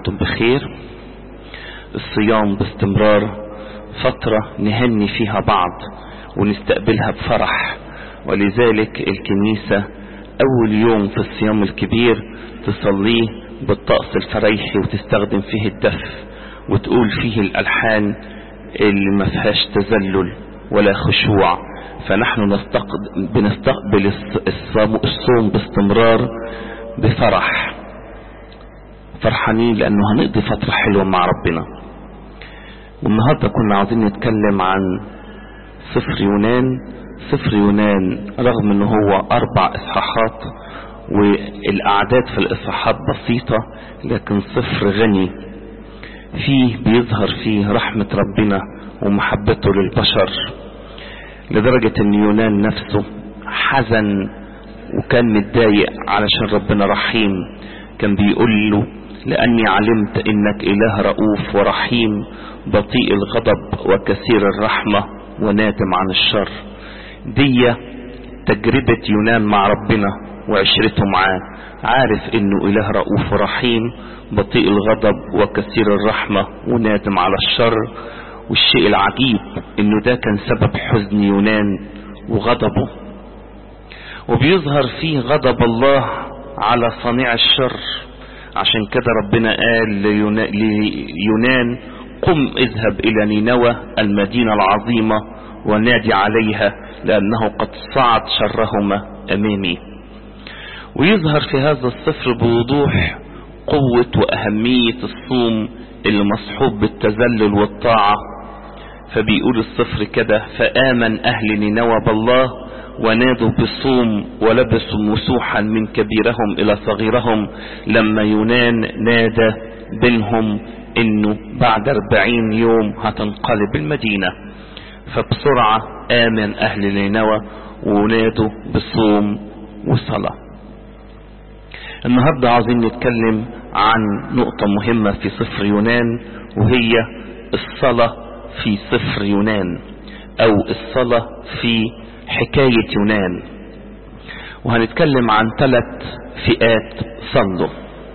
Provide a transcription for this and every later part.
وانتم بخير الصيام باستمرار فترة نهني فيها بعض ونستقبلها بفرح ولذلك الكنيسة اول يوم في الصيام الكبير تصليه بالطقس الفريحي وتستخدم فيه الدف وتقول فيه الالحان اللي ما فيهاش تذلل ولا خشوع فنحن نستقبل بنستقبل الصوم باستمرار بفرح فرحانين لانه هنقضي فترة حلوة مع ربنا والنهاردة كنا عاوزين نتكلم عن سفر يونان سفر يونان رغم انه هو اربع اصحاحات والاعداد في الاصحاحات بسيطة لكن سفر غني فيه بيظهر فيه رحمة ربنا ومحبته للبشر لدرجة ان يونان نفسه حزن وكان متضايق علشان ربنا رحيم كان بيقول له لأني علمت إنك إله رؤوف ورحيم بطيء الغضب وكثير الرحمة ونادم عن الشر دي تجربة يونان مع ربنا وعشرته معاه عارف إنه إله رؤوف ورحيم بطيء الغضب وكثير الرحمة ونادم على الشر والشيء العجيب إنه ده كان سبب حزن يونان وغضبه وبيظهر فيه غضب الله على صانع الشر عشان كده ربنا قال ليونان قم اذهب الى نينوى المدينة العظيمة ونادي عليها لانه قد صعد شرهما امامي ويظهر في هذا السفر بوضوح قوة واهمية الصوم اللي مصحوب بالتذلل والطاعة فبيقول السفر كده فآمن اهل نينوى بالله ونادوا بالصوم ولبسوا مسوحا من كبيرهم الى صغيرهم لما يونان نادى بينهم انه بعد اربعين يوم هتنقلب المدينة فبسرعة امن اهل نينوى ونادوا بالصوم والصلاة النهاردة عاوزين نتكلم عن نقطة مهمة في سفر يونان وهي الصلاة في سفر يونان او الصلاة في حكاية يونان وهنتكلم عن ثلاث فئات صلوا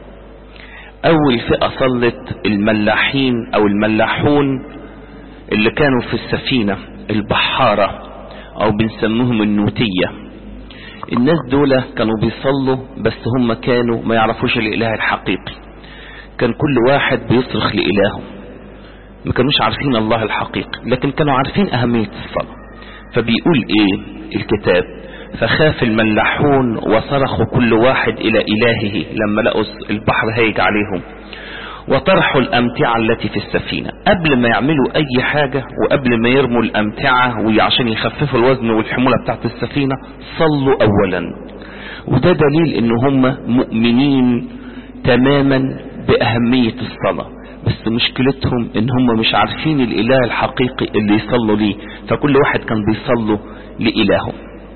اول فئة صلت الملاحين او الملاحون اللي كانوا في السفينة البحارة او بنسموهم النوتية الناس دول كانوا بيصلوا بس هم كانوا ما يعرفوش الاله الحقيقي كان كل واحد بيصرخ لإلهه ما كانوش عارفين الله الحقيقي لكن كانوا عارفين اهمية الصلاة فبيقول ايه الكتاب فخاف الملاحون وصرخوا كل واحد الى الهه لما لقوا البحر هيج عليهم وطرحوا الامتعة التي في السفينة قبل ما يعملوا اي حاجة وقبل ما يرموا الامتعة وعشان يخففوا الوزن والحمولة بتاعت السفينة صلوا اولا وده دليل ان هم مؤمنين تماما باهمية الصلاة بس مشكلتهم ان هم مش عارفين الاله الحقيقي اللي يصلوا ليه فكل واحد كان بيصلوا لإلهه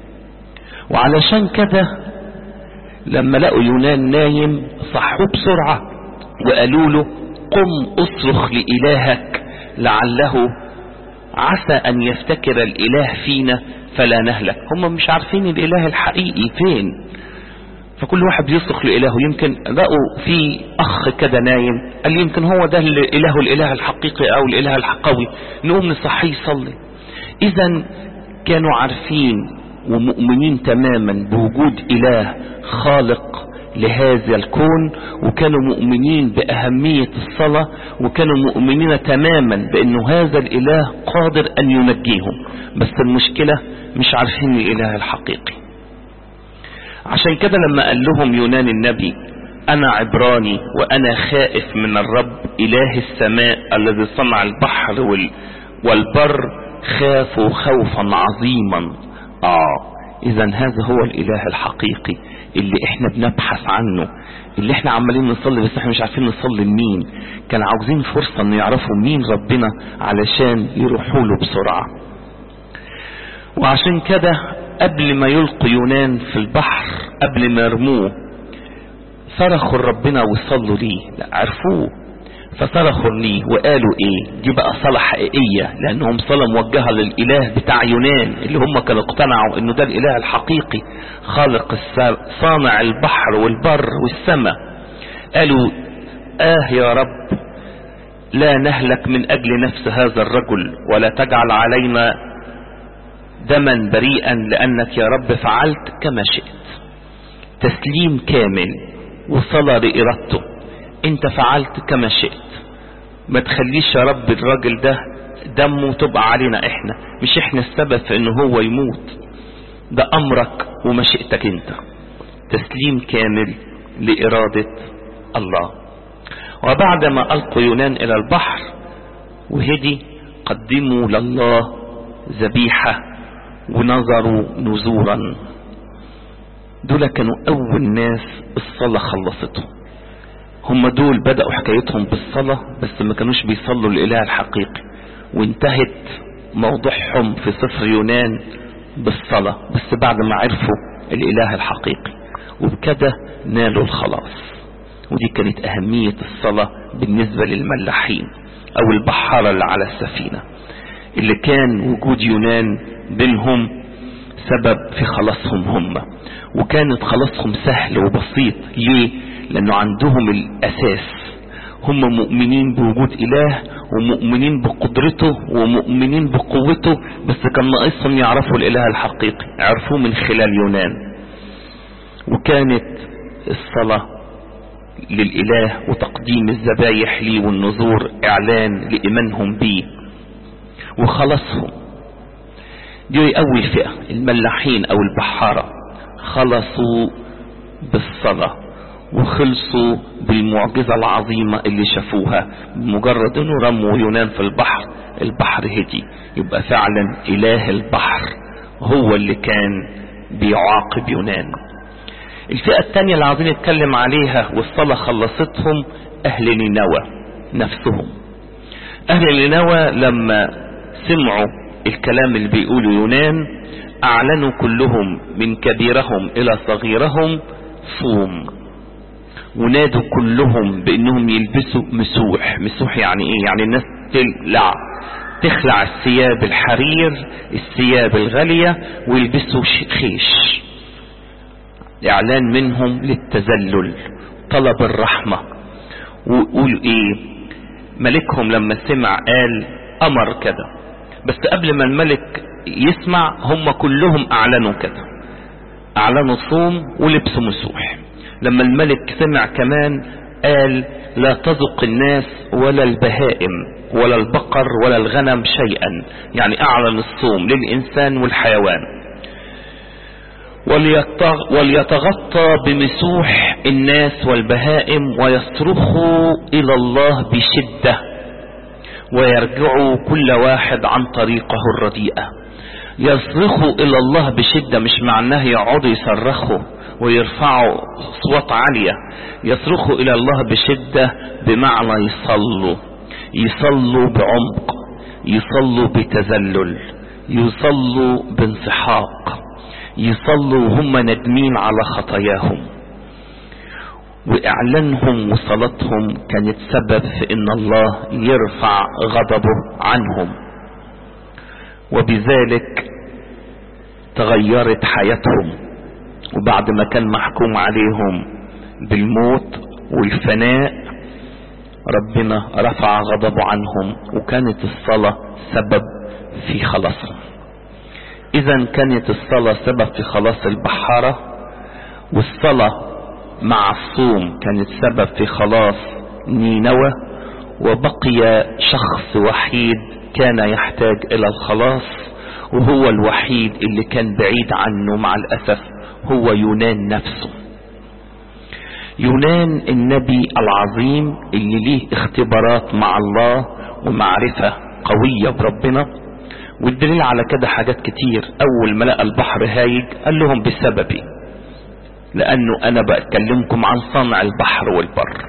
وعلشان كده لما لقوا يونان نايم صحوه بسرعة وقالوا له قم اصرخ لإلهك لعله عسى ان يفتكر الاله فينا فلا نهلك هم مش عارفين الاله الحقيقي فين فكل واحد بيصرخ لإلهه يمكن لقوا في أخ كده نايم قال يمكن هو ده الإله الإله الحقيقي أو الإله الحقوي نقوم نصحيه يصلي إذا كانوا عارفين ومؤمنين تماما بوجود إله خالق لهذا الكون وكانوا مؤمنين بأهمية الصلاة وكانوا مؤمنين تماما بأنه هذا الإله قادر أن ينجيهم بس المشكلة مش عارفين الإله الحقيقي عشان كده لما قال لهم يونان النبي انا عبراني وانا خائف من الرب اله السماء الذي صنع البحر وال والبر خافوا خوفا عظيما اه اذا هذا هو الاله الحقيقي اللي احنا بنبحث عنه اللي احنا عمالين نصلي بس احنا مش عارفين نصلي لمين كان عاوزين فرصة ان يعرفوا مين ربنا علشان يروحوا له بسرعة وعشان كده قبل ما يلقوا يونان في البحر قبل ما يرموه صرخوا ربنا وصلوا ليه لا عرفوه فصرخوا ليه وقالوا ايه دي بقى صلاة حقيقية لانهم صلاة موجهة للاله بتاع يونان اللي هم كانوا اقتنعوا انه ده الاله الحقيقي خالق صانع البحر والبر والسماء قالوا آه يا رب لا نهلك من أجل نفس هذا الرجل ولا تجعل علينا دما بريئا لأنك يا رب فعلت كما شئت تسليم كامل وصلاة لإرادته انت فعلت كما شئت ما تخليش يا رب الراجل ده دمه تبقى علينا احنا مش احنا السبب في انه هو يموت ده امرك ومشيئتك انت تسليم كامل لإرادة الله وبعدما ألقوا يونان إلى البحر وهدي قدموا لله ذبيحة ونظروا نزورا دول كانوا أول ناس الصلاة خلصتهم هم دول بدأوا حكايتهم بالصلاة بس ما كانوش بيصلوا الإله الحقيقي وانتهت موضوعهم في سفر يونان بالصلاة بس بعد ما عرفوا الإله الحقيقي وبكده نالوا الخلاص ودي كانت أهمية الصلاة بالنسبة للملاحين أو البحارة اللي على السفينة اللي كان وجود يونان بينهم سبب في خلاصهم هم وكانت خلاصهم سهل وبسيط ليه لأنه عندهم الأساس هم مؤمنين بوجود إله ومؤمنين بقدرته ومؤمنين بقوته بس كان ناقصهم يعرفوا الإله الحقيقي عرفوه من خلال يونان وكانت الصلاة للإله وتقديم الذبايح ليه والنذور إعلان لإيمانهم بيه وخلصهم دي أول فئة الملاحين أو البحارة خلصوا بالصلاة وخلصوا بالمعجزة العظيمة اللي شافوها بمجرد انه رموا يونان في البحر البحر هدي يبقى فعلا اله البحر هو اللي كان بيعاقب يونان الفئة الثانية اللي عاوزين نتكلم عليها والصلاة خلصتهم اهل نينوى نفسهم اهل نينوى لما سمعوا الكلام اللي بيقوله يونان اعلنوا كلهم من كبيرهم الى صغيرهم صوم ونادوا كلهم بانهم يلبسوا مسوح مسوح يعني ايه يعني الناس تلع تخلع الثياب الحرير الثياب الغالية ويلبسوا خيش اعلان منهم للتذلل طلب الرحمة ويقولوا ايه ملكهم لما سمع قال امر كده بس قبل ما الملك يسمع هم كلهم اعلنوا كده اعلنوا صوم ولبسوا مسوح لما الملك سمع كمان قال لا تذق الناس ولا البهائم ولا البقر ولا الغنم شيئا يعني اعلن الصوم للانسان والحيوان وليتغطى بمسوح الناس والبهائم ويصرخوا الى الله بشدة ويرجعوا كل واحد عن طريقه الرديئة يصرخوا الى الله بشدة مش معناه يقعدوا يصرخوا ويرفعوا اصوات عالية يصرخوا الى الله بشدة بمعنى يصلوا يصلوا بعمق يصلوا بتذلل يصلوا بانسحاق يصلوا وهم ندمين على خطاياهم واعلانهم وصلاتهم كانت سبب في ان الله يرفع غضبه عنهم وبذلك تغيرت حياتهم وبعد ما كان محكوم عليهم بالموت والفناء ربنا رفع غضبه عنهم وكانت الصلاة سبب في خلاصهم اذا كانت الصلاة سبب في خلاص البحارة والصلاة مع الصوم كانت سبب في خلاص نينوى وبقي شخص وحيد كان يحتاج الى الخلاص وهو الوحيد اللي كان بعيد عنه مع الاسف هو يونان نفسه يونان النبي العظيم اللي ليه اختبارات مع الله ومعرفة قوية بربنا والدليل على كده حاجات كتير اول ما لقى البحر هايج قال لهم بسببي لانه انا بكلمكم عن صنع البحر والبر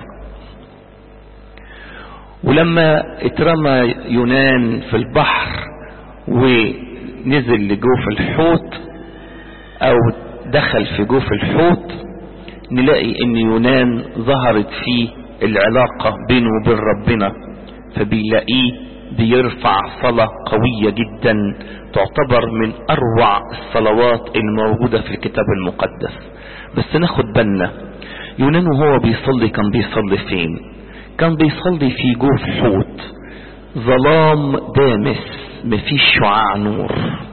ولما اترمى يونان في البحر ونزل لجوف الحوت او دخل في جوف الحوت نلاقي ان يونان ظهرت فيه العلاقة بينه وبين ربنا فبيلاقيه بيرفع صلاة قوية جدا تعتبر من اروع الصلوات الموجودة في الكتاب المقدس بس ناخد بالنا يونان وهو بيصلي كان بيصلي فين كان بيصلي في جوف حوت ظلام دامس مفيش شعاع نور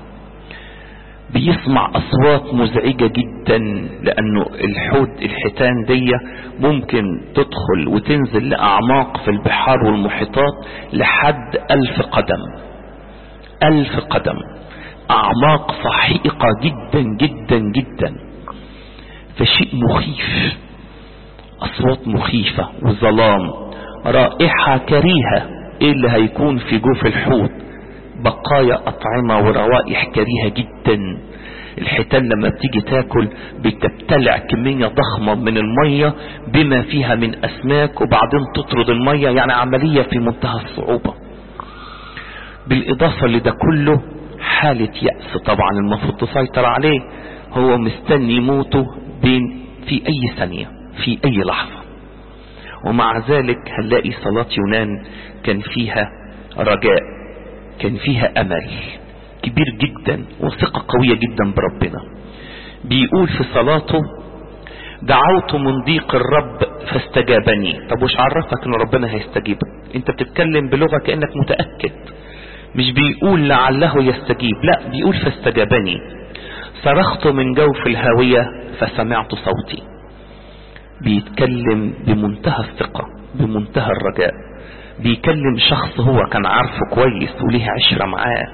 بيسمع اصوات مزعجة جدا لانه الحوت الحيتان دي ممكن تدخل وتنزل لاعماق في البحار والمحيطات لحد الف قدم الف قدم اعماق سحيقة جدا جدا جدا فشيء مخيف اصوات مخيفة وظلام رائحة كريهة ايه اللي هيكون في جوف الحوت بقايا اطعمة وروائح كريهة جدا الحيتان لما بتيجي تاكل بتبتلع كمية ضخمة من المية بما فيها من اسماك وبعدين تطرد المية يعني عملية في منتهى الصعوبة بالاضافة لده كله حالة يأس طبعا المفروض تسيطر عليه هو مستني موته بين في اي ثانية في اي لحظة ومع ذلك هنلاقي صلاة يونان كان فيها رجاء كان فيها امل كبير جدا وثقة قوية جدا بربنا بيقول في صلاته دعوت من ضيق الرب فاستجابني طب وش عرفك ان ربنا هيستجيبك انت بتتكلم بلغة كأنك متأكد مش بيقول لعله يستجيب لا بيقول فاستجابني صرخت من جوف الهاوية فسمعت صوتي بيتكلم بمنتهى الثقة بمنتهى الرجاء بيكلم شخص هو كان عارفه كويس وليه عشرة معاه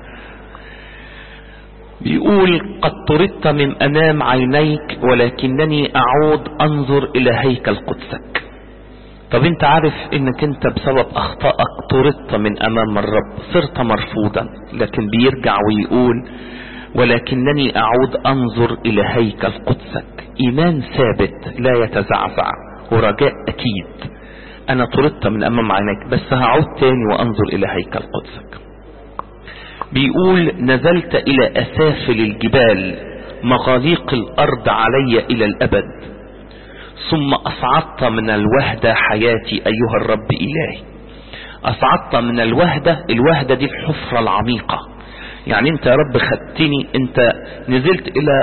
بيقول قد طردت من امام عينيك ولكنني اعود انظر الى هيكل قدسك طب انت عارف انك انت بسبب اخطائك طردت من امام الرب صرت مرفوضا لكن بيرجع ويقول ولكنني اعود انظر الى هيكل قدسك ايمان ثابت لا يتزعزع ورجاء اكيد انا طردت من امام عينيك بس هعود تاني وانظر الى هيكل قدسك بيقول نزلت الى اسافل الجبال مغاليق الارض علي الى الابد ثم اصعدت من الوهدة حياتي ايها الرب الهي اصعدت من الوهدة الوهدة دي الحفرة العميقة يعني انت يا رب خدتني انت نزلت الى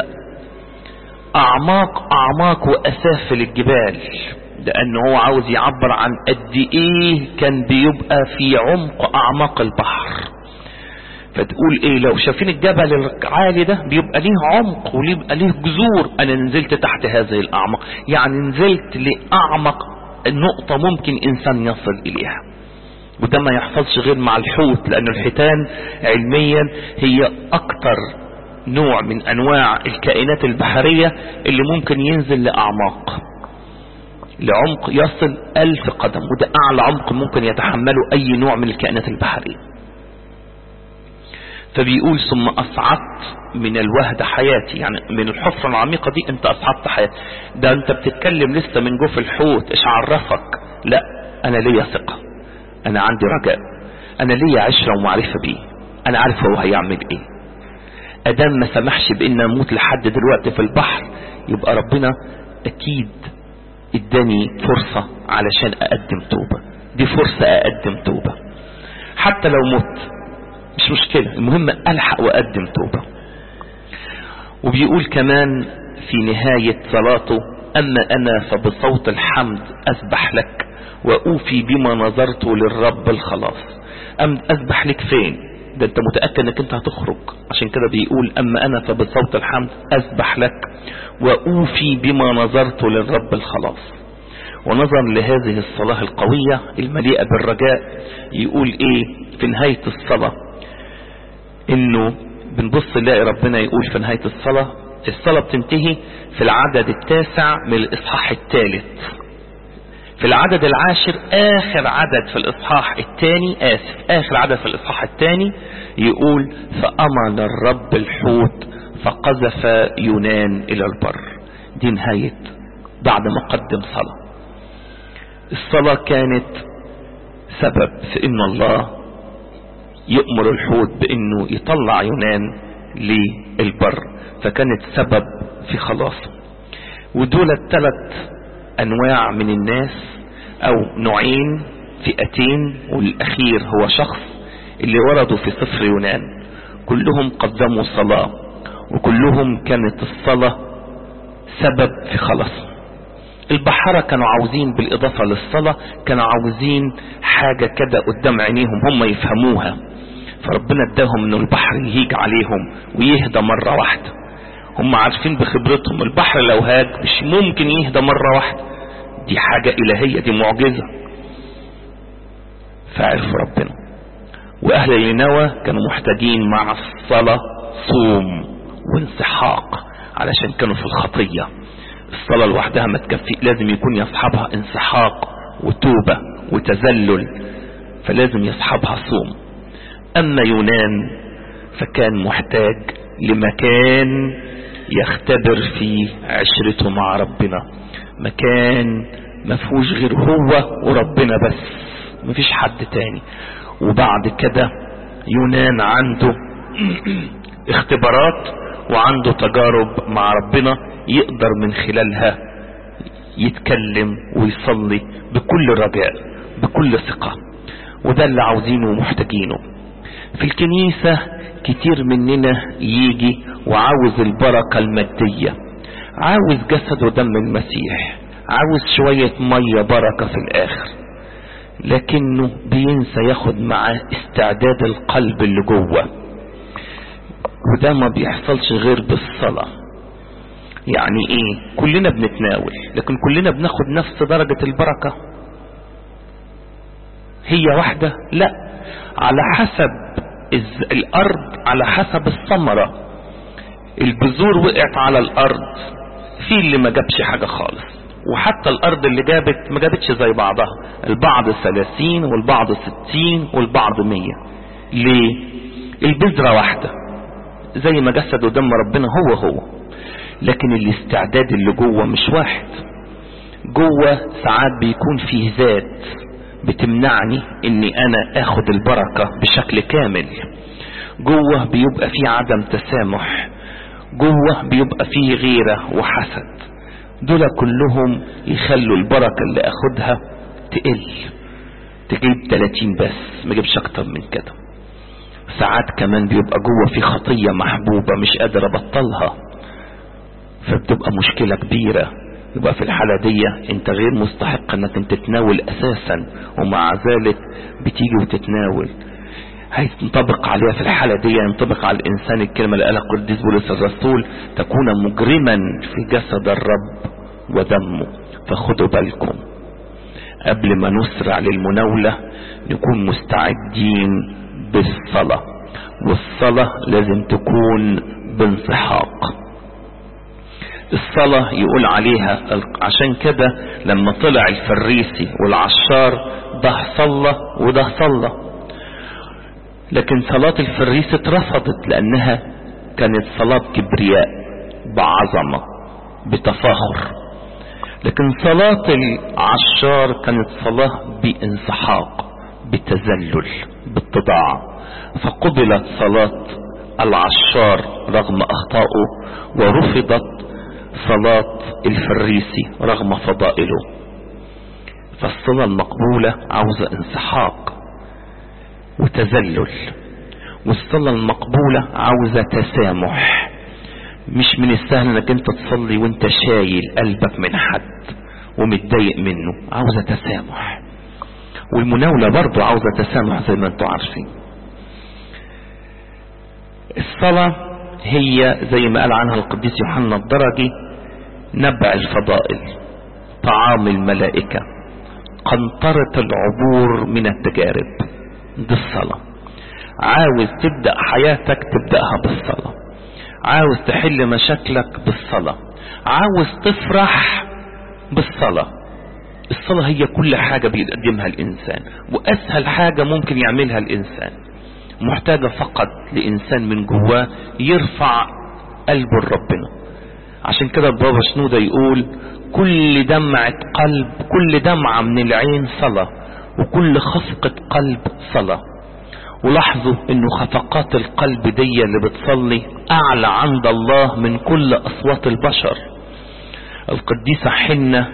اعماق اعماق واسافل الجبال لانه هو عاوز يعبر عن قد ايه كان بيبقى في عمق اعماق البحر فتقول ايه لو شايفين الجبل العالي ده بيبقى ليه عمق وبيبقى ليه جذور انا نزلت تحت هذه الاعماق يعني نزلت لاعمق نقطة ممكن انسان يصل اليها وده ما يحصلش غير مع الحوت لان الحيتان علميا هي اكتر نوع من انواع الكائنات البحرية اللي ممكن ينزل لاعماق لعمق يصل ألف قدم وده أعلى عمق ممكن يتحمله أي نوع من الكائنات البحرية فبيقول ثم أصعدت من الوهدة حياتي يعني من الحفرة العميقة دي أنت أصعدت حياتي ده أنت بتتكلم لسه من جوف الحوت إيش عرفك لا أنا ليا ثقة أنا عندي رجاء أنا ليا عشرة ومعرفة بيه أنا عارف هو هيعمل إيه أدام ما سمحش بإن أموت لحد دلوقتي في البحر يبقى ربنا أكيد اداني فرصة علشان اقدم توبة دي فرصة اقدم توبة حتى لو مت مش مشكلة المهم الحق واقدم توبة وبيقول كمان في نهاية صلاته اما انا فبصوت الحمد اسبح لك واوفي بما نظرت للرب الخلاص ام اسبح لك فين ده انت متأكد انك انت هتخرج عشان كده بيقول اما انا فبصوت الحمد اسبح لك واوفي بما نظرت للرب الخلاص ونظرا لهذه الصلاة القوية المليئة بالرجاء يقول ايه في نهاية الصلاة انه بنبص نلاقي ربنا يقول في نهاية الصلاة الصلاة بتنتهي في العدد التاسع من الاصحاح الثالث في العدد العاشر اخر عدد في الاصحاح الثاني اسف اخر عدد في الاصحاح الثاني يقول فامن الرب الحوت فقذف يونان الى البر دي نهاية بعد ما قدم صلاة الصلاة كانت سبب في ان الله يؤمر الحوت بانه يطلع يونان للبر فكانت سبب في خلاصه ودول الثلاث انواع من الناس او نوعين فئتين والاخير هو شخص اللي وردوا في سفر يونان كلهم قدموا صلاة وكلهم كانت الصلاة سبب في خلاصهم البحارة كانوا عاوزين بالإضافة للصلاة كانوا عاوزين حاجة كده قدام عينيهم هم يفهموها فربنا اداهم انه البحر يهيج عليهم ويهدى مرة واحدة هم عارفين بخبرتهم البحر لو هاج مش ممكن يهدى مرة واحدة دي حاجة إلهية دي معجزة فعرفوا ربنا وأهل نينوى كانوا محتاجين مع الصلاة صوم وانسحاق علشان كانوا في الخطية الصلاة لوحدها ما تكفي لازم يكون يصحبها انسحاق وتوبة وتذلل فلازم يصحبها صوم أما يونان فكان محتاج لمكان يختبر فيه عشرته مع ربنا مكان ما فيهوش غير هو وربنا بس مفيش حد تاني وبعد كده يونان عنده اختبارات وعنده تجارب مع ربنا يقدر من خلالها يتكلم ويصلي بكل رجاء بكل ثقة وده اللي عاوزينه ومحتاجينه في الكنيسة كتير مننا يجي وعاوز البركة المادية عاوز جسد ودم المسيح عاوز شوية مية بركة في الآخر لكنه بينسى ياخد معاه استعداد القلب اللي جوه وده ما بيحصلش غير بالصلاة يعني ايه كلنا بنتناول لكن كلنا بناخد نفس درجة البركة هي واحدة لا على حسب الارض على حسب الثمرة البذور وقعت على الارض في اللي ما جابش حاجة خالص وحتى الارض اللي جابت ما جابتش زي بعضها البعض ثلاثين والبعض ستين والبعض مية ليه البذرة واحدة زي ما جسد ودم ربنا هو هو لكن الاستعداد اللي جوه مش واحد جوه ساعات بيكون فيه ذات بتمنعني اني انا اخد البركة بشكل كامل جوه بيبقى فيه عدم تسامح جوه بيبقى فيه غيرة وحسد دول كلهم يخلوا البركة اللي اخدها تقل تجيب 30 بس ما جيبش اكتر من كده ساعات كمان بيبقى جوه في خطية محبوبة مش قادر ابطلها فبتبقى مشكلة كبيرة يبقى في الحالة دي انت غير مستحق انك انت تتناول اساسا ومع ذلك بتيجي وتتناول هينطبق عليها في الحالة دي ينطبق على الانسان الكلمة اللي قالها القديس بولس الرسول تكون مجرما في جسد الرب ودمه فخدوا بالكم قبل ما نسرع للمناولة نكون مستعدين بالصلاة والصلاة لازم تكون بانسحاق الصلاة يقول عليها عشان كده لما طلع الفريسي والعشار ده صلى وده صلى لكن صلاة الفريسي اترفضت لانها كانت صلاة كبرياء بعظمة بتفاخر لكن صلاة العشار كانت صلاة بانسحاق بتذلل باتضاع فقبلت صلاة العشار رغم اخطائه ورفضت صلاة الفريسي رغم فضائله فالصلاة المقبولة عاوزة انسحاق وتذلل والصلاة المقبولة عاوزة تسامح مش من السهل انك انت تصلي وانت شايل قلبك من حد ومتضايق منه عاوزة تسامح والمناولة برضو عاوزة تسامح زي ما انتوا عارفين الصلاة هي زي ما قال عنها القديس يوحنا الدرجي نبع الفضائل طعام الملائكة قنطرة العبور من التجارب دي الصلاة عاوز تبدأ حياتك تبدأها بالصلاة عاوز تحل مشاكلك بالصلاة عاوز تفرح بالصلاة الصلاة هي كل حاجة بيقدمها الإنسان وأسهل حاجة ممكن يعملها الإنسان محتاجة فقط لإنسان من جواه يرفع قلبه لربنا عشان كده بابا شنودة يقول كل دمعة قلب كل دمعة من العين صلاة وكل خفقة قلب صلاة ولاحظوا انه خفقات القلب دي اللي بتصلي اعلى عند الله من كل اصوات البشر القديسة حنة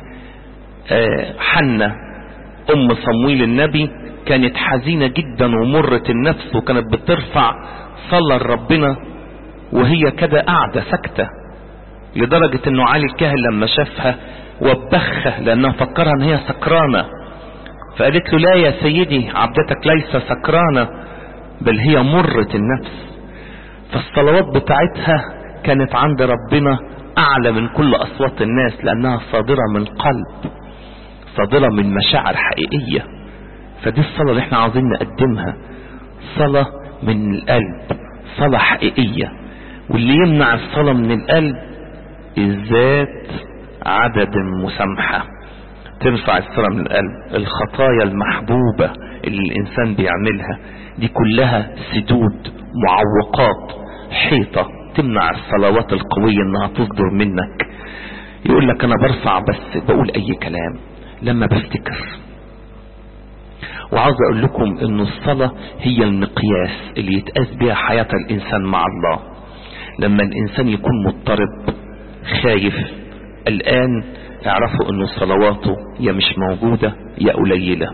حنة ام صمويل النبي كانت حزينة جدا ومرة النفس وكانت بترفع صلى لربنا وهي كده قاعدة ساكتة لدرجة انه علي الكاهن لما شافها وبخها لانها فكرها ان هي سكرانة فقالت له لا يا سيدي عبدتك ليس سكرانة بل هي مرة النفس فالصلوات بتاعتها كانت عند ربنا اعلى من كل اصوات الناس لانها صادرة من قلب صادرة من مشاعر حقيقية فدي الصلاة اللي احنا عاوزين نقدمها صلاة من القلب صلاة حقيقية واللي يمنع الصلاة من القلب الذات عدد المسامحة ترفع الصلاة من القلب الخطايا المحبوبة اللي الإنسان بيعملها دي كلها سدود معوقات حيطة تمنع الصلوات القوية انها تصدر منك يقول لك انا برفع بس بقول اي كلام لما بفتكر وعاوز اقول لكم ان الصلاة هي المقياس اللي يتقاس بها حياة الانسان مع الله لما الانسان يكون مضطرب خايف الان اعرفوا ان صلواته يا مش موجودة يا قليلة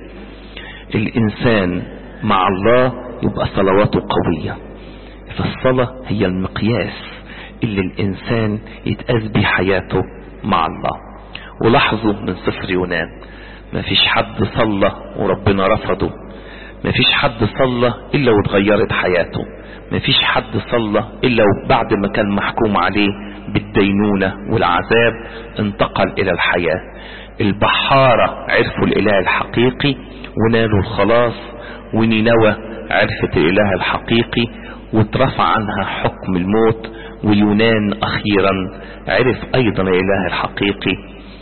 الانسان مع الله يبقى صلواته قوية فالصلاة هي المقياس اللي الانسان يتقاس بيه حياته مع الله ولاحظوا من سفر يونان ما فيش حد صلى وربنا رفضه ما فيش حد صلى الا واتغيرت حياته ما فيش حد صلى الا بعد ما كان محكوم عليه بالدينونة والعذاب انتقل الى الحياة البحارة عرفوا الاله الحقيقي ونالوا الخلاص ونينوى عرفت الاله الحقيقي واترفع عنها حكم الموت ويونان اخيرا عرف ايضا الاله الحقيقي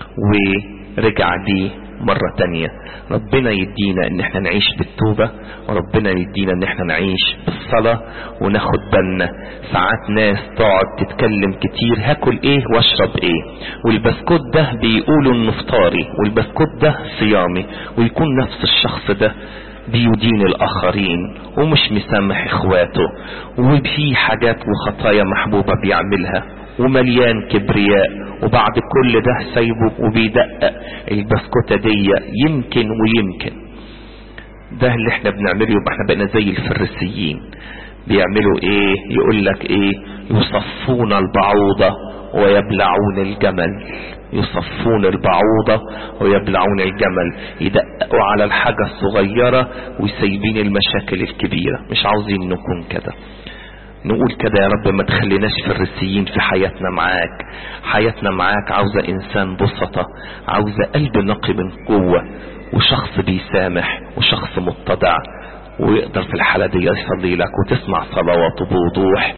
ورجع ليه مرة تانية ربنا يدينا ان احنا نعيش بالتوبة وربنا يدينا ان احنا نعيش بالصلاة وناخد بالنا ساعات ناس تقعد تتكلم كتير هاكل ايه واشرب ايه والبسكوت ده بيقولوا انه فطاري والبسكوت ده صيامي ويكون نفس الشخص ده بيدين الاخرين ومش مسامح اخواته وفي حاجات وخطايا محبوبة بيعملها ومليان كبرياء وبعد كل ده سايبه وبيدقق البسكوتة دي يمكن ويمكن ده اللي احنا بنعمله يبقى احنا بقينا زي الفريسيين بيعملوا ايه يقول لك ايه يصفون البعوضة ويبلعون الجمل يصفون البعوضة ويبلعون الجمل يدققوا على الحاجة الصغيرة ويسيبين المشاكل الكبيرة مش عاوزين نكون كده نقول كده يا رب ما تخليناش فريسيين في حياتنا معاك حياتنا معاك عاوزة انسان بسطة عاوزة قلب نقي من جوه وشخص بيسامح وشخص متضع ويقدر في الحالة دي يصلي لك وتسمع صلواته بوضوح